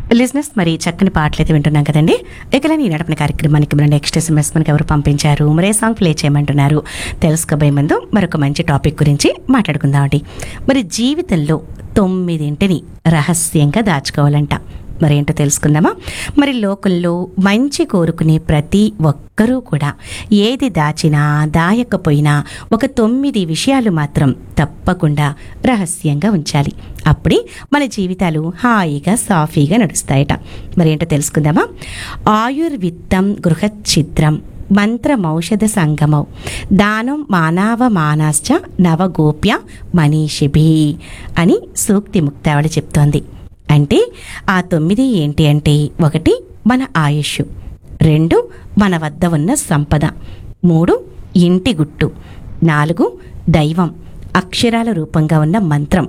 లిజినెస్ మరి చక్కని పాటలు అయితే వింటున్నాం కదండి ఇకలని ఈ నడపని కార్యక్రమానికి మన నెక్స్ట్ ఎస్ఎంఎస్ మనకి ఎవరు పంపించారు మరే సాంగ్ ప్లే చేయమంటున్నారు తెలుసుకోబోయే ముందు మరొక మంచి టాపిక్ గురించి మాట్లాడుకుందామండి మరి జీవితంలో తొమ్మిదింటిని రహస్యంగా దాచుకోవాలంట మరి ఏంటో తెలుసుకుందామా మరి లోకల్లో మంచి కోరుకునే ప్రతి ఒక్కరూ కూడా ఏది దాచినా దాయకపోయినా ఒక తొమ్మిది విషయాలు మాత్రం తప్పకుండా రహస్యంగా ఉంచాలి అప్పుడే మన జీవితాలు హాయిగా సాఫీగా నడుస్తాయట మరి ఏంటో తెలుసుకుందామా ఆయుర్విత్తం గృహఛిద్రం మంత్రమౌషధ సంగమౌ దానం మానవ మానాశ్చ నవగోప్య మనీషిభి అని సూక్తి ముక్తావళి చెప్తోంది అంటే ఆ తొమ్మిది ఏంటి అంటే ఒకటి మన ఆయుష్ రెండు మన వద్ద ఉన్న సంపద మూడు ఇంటి గుట్టు నాలుగు దైవం అక్షరాల రూపంగా ఉన్న మంత్రం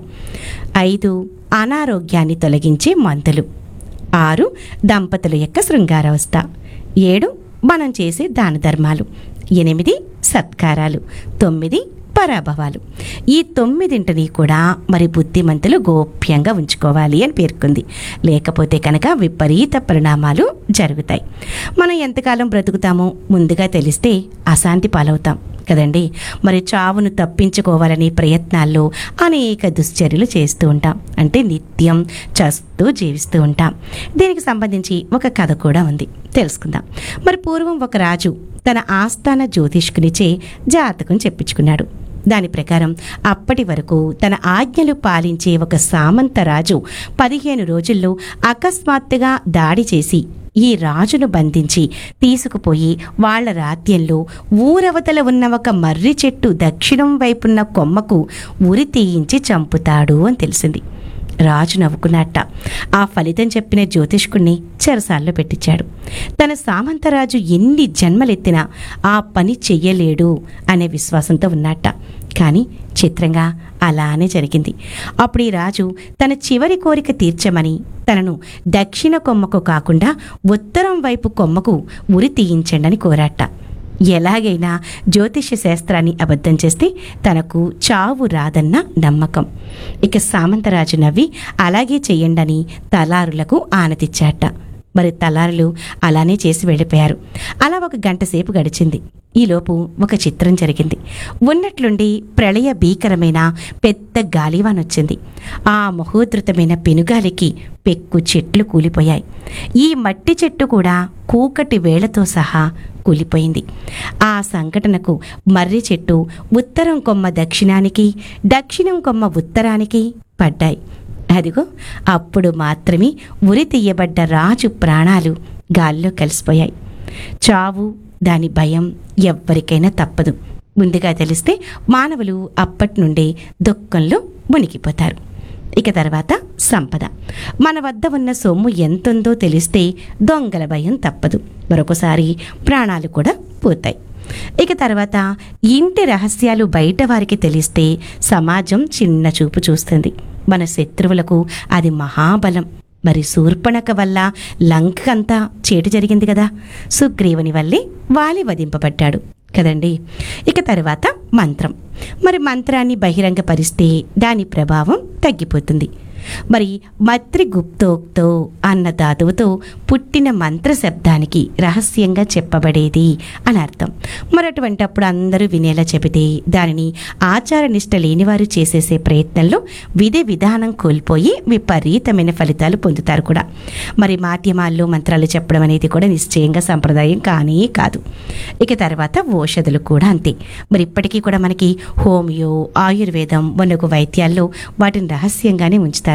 ఐదు అనారోగ్యాన్ని తొలగించే మందులు ఆరు దంపతుల యొక్క శృంగారావస్థ ఏడు మనం చేసే దాన ధర్మాలు ఎనిమిది సత్కారాలు తొమ్మిది పరాభవాలు ఈ తొమ్మిదింటిని కూడా మరి బుద్ధిమంతులు గోప్యంగా ఉంచుకోవాలి అని పేర్కొంది లేకపోతే కనుక విపరీత పరిణామాలు జరుగుతాయి మనం ఎంతకాలం బ్రతుకుతామో ముందుగా తెలిస్తే అశాంతి పాలవుతాం కదండి మరి చావును తప్పించుకోవాలనే ప్రయత్నాల్లో అనేక దుశ్చర్యలు చేస్తూ ఉంటాం అంటే నిత్యం చస్తూ జీవిస్తూ ఉంటాం దీనికి సంబంధించి ఒక కథ కూడా ఉంది తెలుసుకుందాం మరి పూర్వం ఒక రాజు తన ఆస్థాన జ్యోతిష్కునిచే జాతకం చెప్పించుకున్నాడు దాని ప్రకారం అప్పటి వరకు తన ఆజ్ఞలు పాలించే ఒక సామంత రాజు పదిహేను రోజుల్లో అకస్మాత్తుగా దాడి చేసి ఈ రాజును బంధించి తీసుకుపోయి వాళ్ళ రాజ్యంలో ఊరవతల ఉన్న ఒక మర్రి చెట్టు దక్షిణం వైపున్న కొమ్మకు ఉరి తీయించి చంపుతాడు అని తెలిసింది రాజు నవ్వుకున్నట్ట ఆ ఫలితం చెప్పిన జ్యోతిష్కుణ్ణి చెరసాల్లో పెట్టించాడు తన సామంతరాజు ఎన్ని జన్మలెత్తినా ఆ పని చెయ్యలేడు అనే విశ్వాసంతో ఉన్నట్ట కానీ చిత్రంగా అలానే జరిగింది అప్పుడు ఈ రాజు తన చివరి కోరిక తీర్చమని తనను దక్షిణ కొమ్మకు కాకుండా ఉత్తరం వైపు కొమ్మకు ఉరి తీయించండని కోరాట ఎలాగైనా జ్యోతిష్య శాస్త్రాన్ని అబద్ధం చేస్తే తనకు చావు రాదన్న నమ్మకం ఇక సామంతరాజు నవ్వి అలాగే చెయ్యండని తలారులకు ఆనతిచ్చాట మరి తలారులు అలానే చేసి వెళ్ళిపోయారు అలా ఒక గంట సేపు గడిచింది ఈలోపు ఒక చిత్రం జరిగింది ఉన్నట్లుండి ప్రళయ భీకరమైన పెద్ద గాలివాన్ వచ్చింది ఆ మహోధృతమైన పెనుగాలికి పెక్కు చెట్లు కూలిపోయాయి ఈ మట్టి చెట్టు కూడా కూకటి వేళతో సహా కూలిపోయింది ఆ సంఘటనకు మర్రి చెట్టు ఉత్తరం కొమ్మ దక్షిణానికి దక్షిణం కొమ్మ ఉత్తరానికి పడ్డాయి అదిగో అప్పుడు మాత్రమే ఉరి తీయబడ్డ రాజు ప్రాణాలు గాల్లో కలిసిపోయాయి చావు దాని భయం ఎవ్వరికైనా తప్పదు ముందుగా తెలిస్తే మానవులు అప్పటి నుండే దుఃఖంలో మునిగిపోతారు ఇక తర్వాత సంపద మన వద్ద ఉన్న సొమ్ము ఎంతుందో తెలిస్తే దొంగల భయం తప్పదు మరొకసారి ప్రాణాలు కూడా పోతాయి ఇక తర్వాత ఇంటి రహస్యాలు బయట వారికి తెలిస్తే సమాజం చిన్న చూపు చూస్తుంది మన శత్రువులకు అది మహాబలం మరి శూర్పణక వల్ల లంకంతా చేటు జరిగింది కదా సుగ్రీవుని వల్లే వాలి వధింపబడ్డాడు కదండి ఇక తర్వాత మంత్రం మరి మంత్రాన్ని బహిరంగపరిస్తే దాని ప్రభావం తగ్గిపోతుంది మరి మత్రి గుప్తోక్తో అన్న ధాతువుతో పుట్టిన మంత్ర శబ్దానికి రహస్యంగా చెప్పబడేది అని అర్థం మరి అటువంటప్పుడు అందరూ వినేలా చెబితే దానిని ఆచార నిష్ట లేనివారు చేసేసే ప్రయత్నంలో విధి విధానం కోల్పోయి విపరీతమైన ఫలితాలు పొందుతారు కూడా మరి మాధ్యమాల్లో మంత్రాలు చెప్పడం అనేది కూడా నిశ్చయంగా సంప్రదాయం కానీ కాదు ఇక తర్వాత ఓషధులు కూడా అంతే మరి ఇప్పటికీ కూడా మనకి హోమియో ఆయుర్వేదం మొన్నగు వైద్యాల్లో వాటిని రహస్యంగానే ఉంచుతారు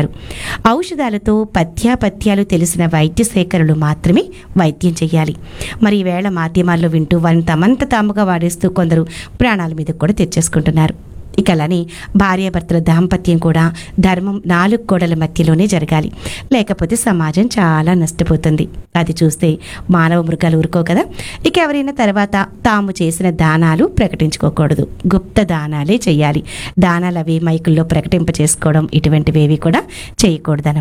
ఔషధాలతో పథ్యాపథ్యాలు తెలిసిన వైద్య సేకరులు మాత్రమే వైద్యం చేయాలి మరి ఈవేళ మాధ్యమాల్లో వింటూ వారిని తమంత తాముగా వాడేస్తూ కొందరు ప్రాణాల మీద కూడా తెచ్చేసుకుంటున్నారు ఇక అలానే భార్యాభర్తల దాంపత్యం కూడా ధర్మం నాలుగు గోడల మధ్యలోనే జరగాలి లేకపోతే సమాజం చాలా నష్టపోతుంది అది చూస్తే మానవ మృగాలు ఊరుకో కదా ఇక ఎవరైనా తర్వాత తాము చేసిన దానాలు ప్రకటించుకోకూడదు గుప్త దానాలే చేయాలి దానాలు అవి మైకుల్లో ప్రకటింప చేసుకోవడం ఇటువంటివేవి కూడా చేయకూడదు